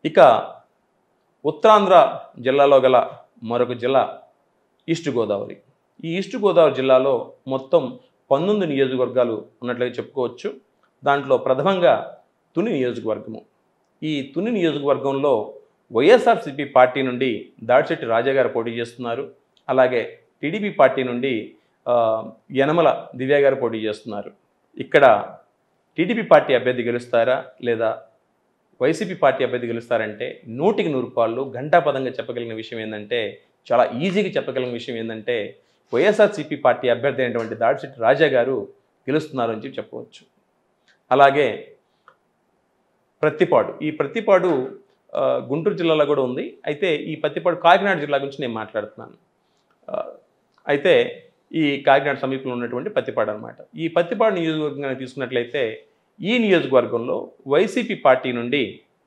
ఇక ఉత్తరాంధ్ర జిల్లాలో గల మరొక జిల్లా ఈస్ట్ గోదావరి ఈ ఈస్ట్ గోదావరి జిల్లాలో మొత్తం పంతొమ్మిది నియోజకవర్గాలు ఉన్నట్లుగా చెప్పుకోవచ్చు దాంట్లో ప్రథమంగా తుని నియోజకవర్గము ఈ తుని నియోజకవర్గంలో వైఎస్ఆర్సిపి పార్టీ నుండి దాడిశెట్టి రాజా గారు పోటీ చేస్తున్నారు అలాగే టీడీపీ పార్టీ నుండి ఆ, యనమల దివ్య గారు పోటీ చేస్తున్నారు ఇక్కడ టీడీపీ పార్టీ అభ్యర్థి గెలుస్తారా లేదా వైసీపీ పార్టీ అభ్యర్థి గెలుస్తారంటే నూటికి నూరు పాళ్ళు ఘంటాపదంగా చెప్పగలిగిన విషయం ఏంటంటే చాలా ఈజీగా చెప్పగలిగిన విషయం ఏంటంటే వైఎస్ఆర్సీపీ పార్టీ అభ్యర్థి అయినటువంటి దాడిశెట్టి రాజా గారు గెలుస్తున్నారు అని చెప్పి చెప్పవచ్చు అలాగే ప్రత్తిపాడు ఈ ప్రత్తిపాడు ఆ, గుంటూరు జిల్లాలో కూడా ఉంది అయితే ఈ ప్రత్తిపాడు కాకినాడ జిల్లా గురించి నేను మాట్లాడుతున్నాను ఆ, అయితే ఈ కాకినాడ సమీపంలో ఉన్నటువంటి పత్తిపాడు అనమాట ఈ పత్తిపాడు నియోజకవర్గాన్ని తీసుకున్నట్లయితే ఈ నియోజకవర్గంలో వైసీపీ పార్టీ నుండి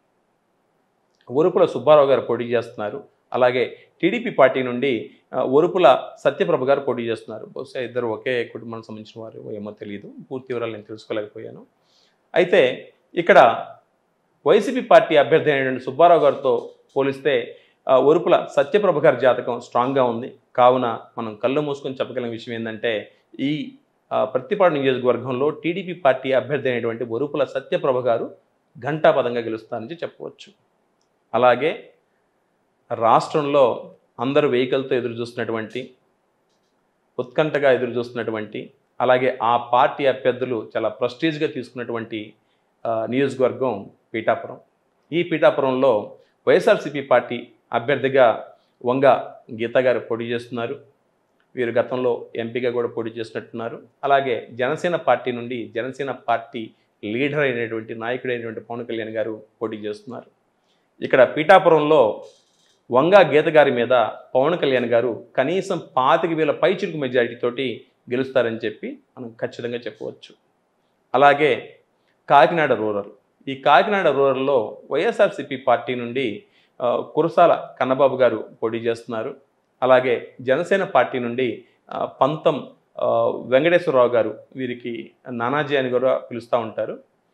ఒరుపుల సుబ్బారావు గారు పోటీ చేస్తున్నారు అలాగే టీడీపీ పార్టీ నుండి ఆ, ఒరుపుల సత్యప్రభ గారు పోటీ చేస్తున్నారు బహుశా ఇద్దరు ఒకే కుటుంబానికి సంబంధించిన వారు ఏమో తెలియదు పూర్తి వివరాలు నేను తెలుసుకోలేకపోయాను అయితే ఇక్కడ వైసీపీ పార్టీ అభ్యర్థి అయినటువంటి సుబ్బారావు గారితో పోలిస్తే ఆ, ఒరుపుల సత్యప్రభ గారి జాతకం స్ట్రాంగ్గా ఉంది కావున మనం కళ్ళు మూసుకొని చెప్పగలిగిన విషయం ఏంటంటే ఈ ఆ, ప్రత్తిపాడు నియోజకవర్గంలో టీడీపీ పార్టీ అభ్యర్థి అయినటువంటి ఒరుపుల సత్యప్రభ గారు ఘంటాపదంగా గెలుస్తారని చెప్పవచ్చు అలాగే రాష్ట్రంలో అందరూ వెహికల్తో ఎదురు చూస్తున్నటువంటి ఉత్కంఠగా ఎదురు చూస్తున్నటువంటి అలాగే ఆ పార్టీ అభ్యర్థులు చాలా ప్రెస్టీజ్గా తీసుకున్నటువంటి ఆ, నియోజకవర్గం పీఠాపురం ఈ పీఠాపురంలో వైఎస్ఆర్సీపీ పార్టీ అభ్యర్థిగా వంగ గీత గారు పోటీ చేస్తున్నారు వీరు గతంలో ఎంపీగా కూడా పోటీ చేసినట్టున్నారు అలాగే జనసేన పార్టీ నుండి జనసేన పార్టీ లీడర్ అయినటువంటి నాయకుడైనటువంటి పవన్ కళ్యాణ్ గారు పోటీ చేస్తున్నారు ఇక్కడ పీఠాపురంలో వంగా గీత గారి మీద పవన్ కళ్యాణ్ గారు కనీసం పాతిక వేల పైచిరుకు మెజారిటీతోటి గెలుస్తారని చెప్పి మనం ఖచ్చితంగా చెప్పవచ్చు అలాగే కాకినాడ రూరల్ ఈ కాకినాడ రూరల్లో వైఎస్ఆర్సిపి పార్టీ నుండి ఆ, కురసాల కన్నబాబు గారు పోటీ చేస్తున్నారు అలాగే జనసేన పార్టీ నుండి ఆ, పంతం ఆ, వెంకటేశ్వరరావు గారు వీరికి నానాజీ అని కూడా పిలుస్తూ ఉంటారు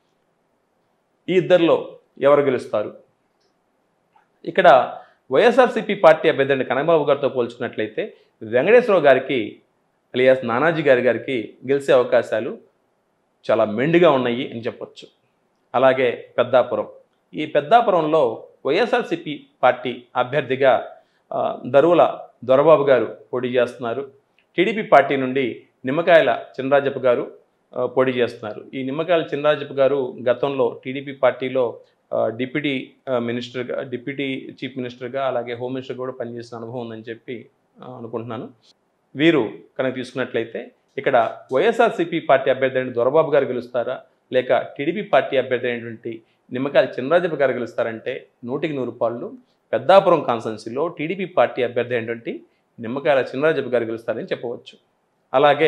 ఈ ఇద్దరిలో ఎవరు గెలుస్తారు ఇక్కడ వైఎస్ఆర్సీపీ పార్టీ అభ్యర్థి కనబాబు గారితో పోల్చుకున్నట్లయితే వెంకటేశ్వరరావు గారికి అలియాస్ నానాజీ గారి గారికి గెలిచే అవకాశాలు చాలా మెండుగా ఉన్నాయి అని చెప్పొచ్చు అలాగే పెద్దాపురం ఈ పెద్దాపురంలో వైఎస్ఆర్సీపీ పార్టీ అభ్యర్థిగా ఆ, దరువుల దొరబాబు గారు పోటీ చేస్తున్నారు టీడీపీ పార్టీ నుండి నిమ్మకాయల చినరాజప్ప గారు ఆ, పోటీ చేస్తున్నారు ఈ నిమ్మకాయల చినరాజప్ప గారు గతంలో టీడీపీ పార్టీలో ఆ, డిప్యూటీ ఆ, మినిస్టర్గా డిప్యూటీ చీఫ్ మినిస్టర్గా అలాగే హోమ్ మినిస్టర్ కూడా పనిచేసిన అనుభవం ఉందని చెప్పి ఆ, అనుకుంటున్నాను వీరు కనుక తీసుకున్నట్లయితే ఇక్కడ వైఎస్ఆర్సీపీ పార్టీ అభ్యర్థి అయిన దొరబాబు గారు గెలుస్తారా లేక టీడీపీ పార్టీ అభ్యర్థి అయినటువంటి నిమ్మకాయల చినరాజప్ప గారు గెలుస్తారంటే నూటికి నూరు పాళ్ళు పెద్దాపురం కాన్స్టెన్సీలో టీడీపీ పార్టీ అభ్యర్థి అయినటువంటి నిమ్మకాయల చినరాజప్ప గారు గెలుస్తారని చెప్పవచ్చు అలాగే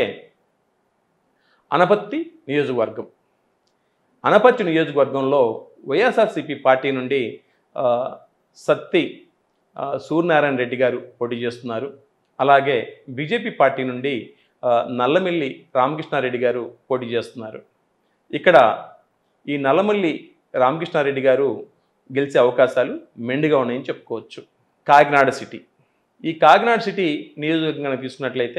అనపత్తి నియోజకవర్గం అనపత్తి నియోజకవర్గంలో వైఎస్ఆర్సీపీ పార్టీ నుండి ఆ, సత్తి ఆ, సూర్యనారాయణ రెడ్డి గారు పోటీ చేస్తున్నారు అలాగే బీజేపీ పార్టీ నుండి ఆ, నల్లమిల్లి రామకృష్ణారెడ్డి గారు పోటీ చేస్తున్నారు ఇక్కడ ఈ నల్లమల్లి రామకృష్ణారెడ్డి గారు గెలిచే అవకాశాలు మెండుగా ఉన్నాయని చెప్పుకోవచ్చు కాకినాడ సిటీ ఈ కాకినాడ సిటీ నియోజకవర్గాన్ని తీసుకున్నట్లయితే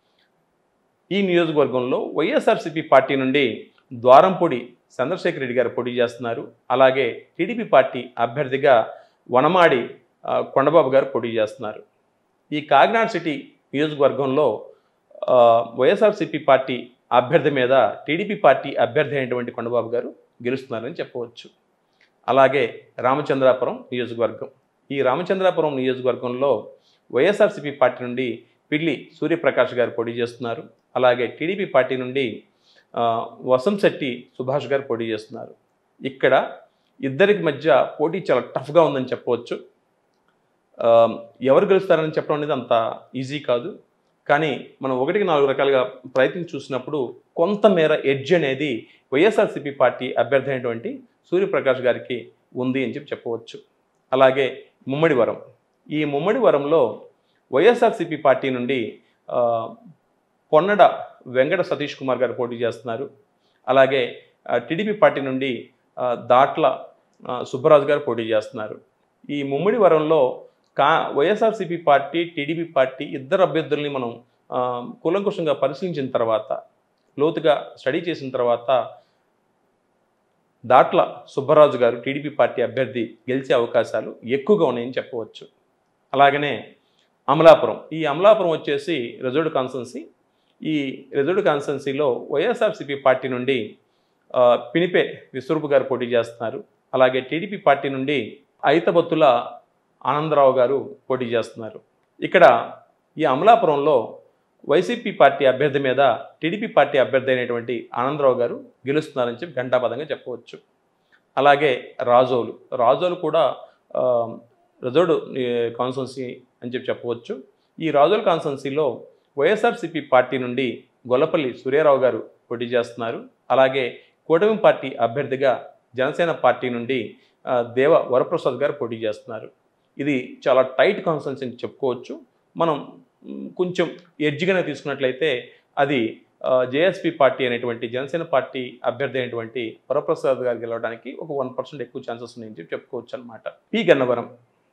ఈ నియోజకవర్గంలో వైఎస్ఆర్సీపీ పార్టీ నుండి ద్వారంపూడి చంద్రశేఖర్ రెడ్డి గారు పోటీ చేస్తున్నారు అలాగే టీడీపీ పార్టీ అభ్యర్థిగా వనమాడి ఆ, కొండబాబు గారు పోటీ చేస్తున్నారు ఈ కాకినాడ సిటీ నియోజకవర్గంలో ఆ, వైఎస్ఆర్సీపీ పార్టీ అభ్యర్థి మీద టీడీపీ పార్టీ అభ్యర్థి అయినటువంటి కొండబాబు గారు గెలుస్తున్నారని చెప్పవచ్చు అలాగే రామచంద్రాపురం నియోజకవర్గం ఈ రామచంద్రాపురం నియోజకవర్గంలో వైఎస్ఆర్సీపీ పార్టీ నుండి పిల్లి సూర్యప్రకాష్ గారు పోటీ చేస్తున్నారు అలాగే టీడీపీ పార్టీ నుండి ఆ, వసంశెట్టి సుభాష్ గారు పోటీ చేస్తున్నారు ఇక్కడ ఇద్దరికి మధ్య పోటీ చాలా టఫ్గా ఉందని చెప్పవచ్చు ఆ, ఎవరు గెలుస్తారని చెప్పడం అనేది అంత ఈజీ కాదు కానీ మనం ఒకటికి నాలుగు రకాలుగా ప్రయత్నం చూసినప్పుడు కొంతమేర ఎడ్జ్ అనేది వైఎస్ఆర్సీపీ పార్టీ అభ్యర్థి అయినటువంటి సూర్యప్రకాష్ గారికి ఉంది అని చెప్పి చెప్పవచ్చు అలాగే ముమ్మడివరం ఈ ముమ్మడివరంలో వైఎస్ఆర్సీపీ పార్టీ నుండి ఆ, పొన్నడ వెంకట సతీష్ కుమార్ గారు పోటీ చేస్తున్నారు అలాగే ఆ, టీడీపీ పార్టీ నుండి ఆ, దాట్ల ఆ, సుబ్బరాజు గారు పోటీ చేస్తున్నారు ఈ ముమ్మడి వరంలో కా వైఎస్ఆర్సీపీ పార్టీ టీడీపీ పార్టీ ఇద్దరు అభ్యర్థుల్ని మనం ఆ, కూలంకుషంగా పరిశీలించిన తర్వాత లోతుగా స్టడీ చేసిన తర్వాత దాట్ల సుబ్బరాజు గారు టీడీపీ పార్టీ అభ్యర్థి గెలిచే అవకాశాలు ఎక్కువగా ఉన్నాయని చెప్పవచ్చు అలాగనే అమలాపురం ఈ అమలాపురం వచ్చేసి రిజర్వ్డ్ కాన్స్టెన్సీ ఈ రిజర్వ్డ్ కాన్స్టెన్సీలో వైఎస్ఆర్సీపీ పార్టీ నుండి ఆ, పినిపే విశ్వరూప్ గారు పోటీ చేస్తున్నారు అలాగే టీడీపీ పార్టీ నుండి ఐతబత్తుల ఆనందరావు గారు పోటీ చేస్తున్నారు ఇక్కడ ఈ అమలాపురంలో వైసీపీ పార్టీ అభ్యర్థి మీద టీడీపీ పార్టీ అభ్యర్థి అయినటువంటి ఆనందరావు గారు గెలుస్తున్నారని చెప్పి ఘంటాపదంగా చెప్పవచ్చు అలాగే రాజోలు రాజోలు కూడా ఆ, రిజర్వ్డ్ కాన్స్టెన్సీ అని చెప్పి చెప్పవచ్చు ఈ రాజోల్ కాన్స్టెన్సీలో వైఎస్ఆర్సీపీ పార్టీ నుండి గొల్లపల్లి సూర్యారావు గారు పోటీ చేస్తున్నారు అలాగే కూటమి పార్టీ అభ్యర్థిగా జనసేన పార్టీ నుండి ఆ, దేవ వరప్రసాద్ గారు పోటీ చేస్తున్నారు ఇది చాలా టైట్ కాన్స్టెన్సీ అని చెప్పుకోవచ్చు మనం మ్, కొంచెం ఎడ్జిగానే తీసుకున్నట్లయితే అది జేఎస్పీ పార్టీ అనేటువంటి జనసేన పార్టీ అభ్యర్థి అయినటువంటి వరప్రసాద్ గారు గెలవడానికి ఒక వన్ పర్సెంట్ ఎక్కువ ఛాన్సెస్ ఉన్నాయని చెప్పి చెప్పుకోవచ్చు అనమాట పి గన్నవరం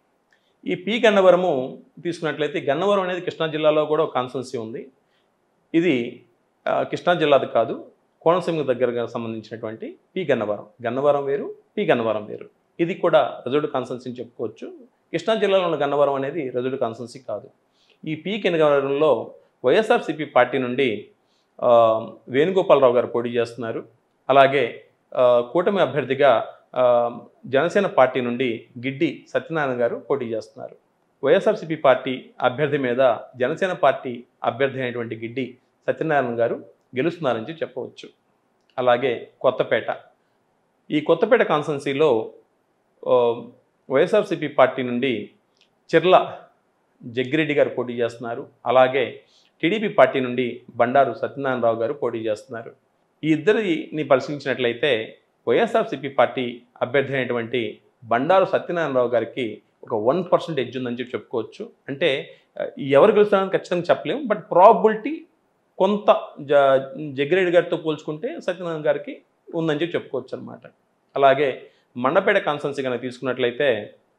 ఈ పి గన్నవరము తీసుకున్నట్లయితే గన్నవరం అనేది కృష్ణా జిల్లాలో కూడా ఒక కాన్స్టెన్సీ ఉంది ఇది ఆ, కృష్ణా జిల్లాది కాదు కోనసీమ దగ్గరగా సంబంధించినటువంటి పి గన్నవరం గన్నవరం వేరు పి గన్నవరం వేరు ఇది కూడా రిజర్వ్డ్ కాన్స్టెన్సీ అని చెప్పుకోవచ్చు కృష్ణా జిల్లాలో ఉన్న గన్నవరం అనేది రిజర్వ్డ్ కాన్స్టెన్సీ కాదు ఈ పి గన్నవరంలో వైఎస్ఆర్సీపీ పార్టీ నుండి ఆ, వేణుగోపాలరావు గారు పోటీ చేస్తున్నారు అలాగే ఆ, కూటమి అభ్యర్థిగా ఆ, జనసేన పార్టీ నుండి గిడ్డి సత్యనారాయణ గారు పోటీ చేస్తున్నారు వైఎస్ఆర్సీపీ పార్టీ అభ్యర్థి మీద జనసేన పార్టీ అభ్యర్థి అయినటువంటి గిడ్డి సత్యనారాయణ గారు గెలుస్తున్నారని చెప్పి చెప్పవచ్చు అలాగే కొత్తపేట ఈ కొత్తపేట కాన్స్టెన్సీలో ఆ, వైఎస్ఆర్సీపీ పార్టీ నుండి చిర్ల జగ్గిరెడ్డి గారు పోటీ చేస్తున్నారు అలాగే టీడీపీ పార్టీ నుండి బండారు సత్యనారాయణరావు గారు పోటీ చేస్తున్నారు ఈ ఇద్దరిని పరిశీలించినట్లయితే వైఎస్ఆర్సీపీ పార్టీ అభ్యర్థి అయినటువంటి బండారు సత్యనారాయణరావు గారికి ఒక వన్ పర్సెంట్ ఎడ్జ్ ఉందని చెప్పి చెప్పుకోవచ్చు అంటే ఆ, ఎవరు గెలుస్తారని ఖచ్చితంగా చెప్పలేము బట్ ప్రాబిలిటీ కొంత జ జగ్గిరెడ్డి గారితో పోల్చుకుంటే సత్యనారాయణ గారికి ఉందని చెప్పి చెప్పుకోవచ్చు అనమాట అలాగే మండపేట కాన్స్టెన్సీ కనుక తీసుకున్నట్లయితే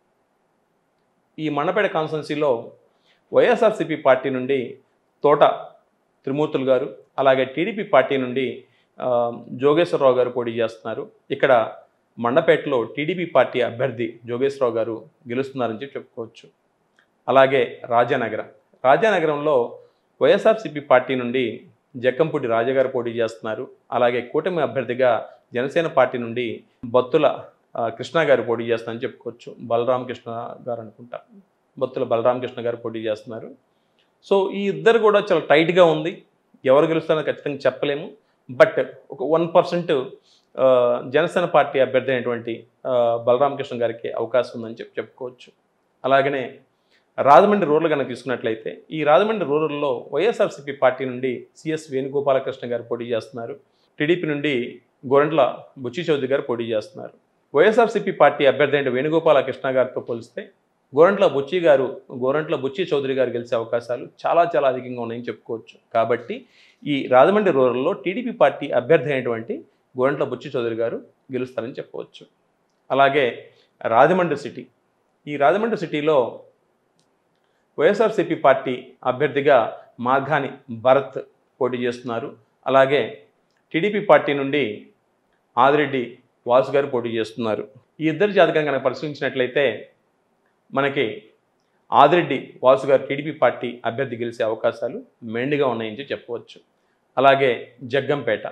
ఈ మండపేట కాన్స్టెన్సీలో వైఎస్ఆర్సీపీ పార్టీ నుండి తోట త్రిమూర్తులు గారు అలాగే టీడీపీ పార్టీ నుండి ఆ, జోగేశ్వరరావు గారు పోటీ చేస్తున్నారు ఇక్కడ మండపేటలో టీడీపీ పార్టీ అభ్యర్థి జోగేశ్వరరావు గారు గెలుస్తున్నారని చెప్పి చెప్పుకోవచ్చు అలాగే రాజానగరం రాజానగరంలో వైఎస్ఆర్సీపీ పార్టీ నుండి జక్కంపూడి రాజాగారు పోటీ చేస్తున్నారు అలాగే కూటమి అభ్యర్థిగా జనసేన పార్టీ నుండి బత్తుల ఆ, కృష్ణ గారు పోటీ చేస్తున్నారని చెప్పుకోవచ్చు బలరామ కృష్ణ గారు అనుకుంటా బత్తుల బలరామకృష్ణ గారు పోటీ చేస్తున్నారు సో ఈ ఇద్దరు కూడా చాలా టైట్గా ఉంది ఎవరు గెలుస్తారో ఖచ్చితంగా చెప్పలేము బట్ ఒక వన్ పర్సెంట్ జనసేన పార్టీ అభ్యర్థి అయినటువంటి ఆ, బలరామకృష్ణ గారికి అవకాశం ఉందని చెప్పి చెప్పుకోవచ్చు అలాగనే రాజమండ్రి రూరల్ కనుక తీసుకున్నట్లయితే ఈ రాజమండ్రి రూరల్లో వైఎస్ఆర్సీపీ పార్టీ నుండి సిఎస్ వేణుగోపాలకృష్ణ గారు పోటీ చేస్తున్నారు టీడీపీ నుండి గోరంట్ల బుచ్చి చౌదరి గారు పోటీ చేస్తున్నారు వైఎస్ఆర్సీపీ పార్టీ అభ్యర్థి అయిన వేణుగోపాలకృష్ణ గారితో పోలిస్తే గోరంట్ల బుచ్చి గారు గోరంట్ల బుచ్చి చౌదరి గారు గెలిచే అవకాశాలు చాలా చాలా అధికంగా ఉన్నాయని చెప్పుకోవచ్చు కాబట్టి ఈ రాజమండ్రి రూరల్లో టీడీపీ పార్టీ అభ్యర్థి అయినటువంటి గోరంట్ల బుచ్చి చౌదరి గారు గెలుస్తారని చెప్పవచ్చు అలాగే రాజమండ్రి సిటీ ఈ రాజమండ్రి సిటీలో వైఎస్ఆర్సీపీ పార్టీ అభ్యర్థిగా మార్గాని భరత్ పోటీ చేస్తున్నారు అలాగే టీడీపీ పార్టీ నుండి ఆదిరెడ్డి వాసు గారు పోటీ చేస్తున్నారు ఈ ఇద్దరు జాతకం కనుక పరిశీలించినట్లయితే మనకి ఆదిరెడ్డి వాసు గారు టీడీపీ పార్టీ అభ్యర్థి గెలిచే అవకాశాలు మెండుగా ఉన్నాయని చెప్పి చెప్పవచ్చు అలాగే జగ్గంపేట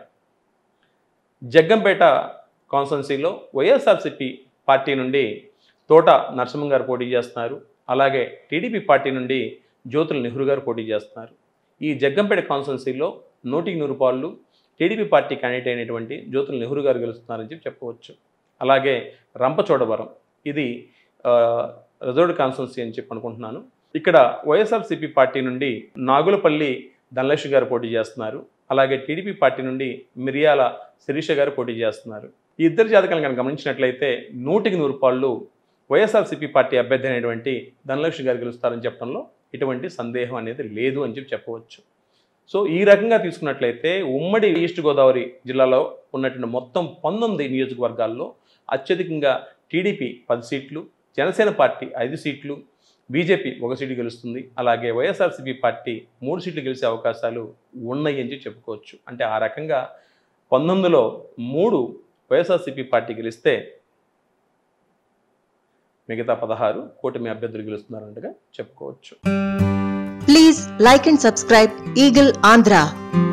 జగ్గంపేట కాన్స్టెన్సీలో వైఎస్ఆర్సీపీ పార్టీ నుండి తోట నరసింహం గారు పోటీ చేస్తున్నారు అలాగే టీడీపీ పార్టీ నుండి జ్యోతుల నెహ్రూ గారు పోటీ చేస్తున్నారు ఈ జగ్గంపేట కాన్స్టెన్సీలో నూటికి నూరు పాళ్ళు టీడీపీ పార్టీ క్యాండిడేట్ అయినటువంటి జ్యోతుల నెహ్రూ గారు గెలుస్తున్నారని చెప్పి చెప్పవచ్చు అలాగే రంపచోడవరం ఇది ఆ, రిజర్వ్డ్ కాన్స్టెన్సీ అని చెప్పి అనుకుంటున్నాను ఇక్కడ వైఎస్ఆర్సీపీ పార్టీ నుండి నాగులపల్లి ధనలక్ష్మి గారు పోటీ చేస్తున్నారు అలాగే టీడీపీ పార్టీ నుండి మిరియాల శిరీష గారు పోటీ చేస్తున్నారు ఈ ఇద్దరు జాతకాలను కనుక గమనించినట్లయితే నూటికి నూరు పాళ్ళు వైఎస్ఆర్సీపీ పార్టీ అభ్యర్థి అయినటువంటి ధనలక్ష్మి గారు గెలుస్తారని చెప్పడంలో ఎటువంటి సందేహం అనేది లేదు అని చెప్పి చెప్పవచ్చు సో ఈ రకంగా తీసుకున్నట్లయితే ఉమ్మడి ఈస్ట్ గోదావరి జిల్లాలో ఉన్నటువంటి మొత్తం పంతొమ్మిది నియోజకవర్గాల్లో అత్యధికంగా టీడీపీ పది సీట్లు జనసేన పార్టీ ఐదు సీట్లు బీజేపీ ఒక సీటు గెలుస్తుంది అలాగే వైఎస్ఆర్సీపీ పార్టీ మూడు సీట్లు గెలిచే అవకాశాలు ఉన్నాయి అని చెప్పి చెప్పుకోవచ్చు అంటే ఆ రకంగా పంతొమ్మిదిలో మూడు వైఎస్ఆర్సీపీ పార్టీ గెలిస్తే మిగతా పదహారు కూటమి అభ్యర్థులు గెలుస్తున్నారన్నట్టుగా చెప్పుకోవచ్చు Please like and subscribe Eagle Andhra.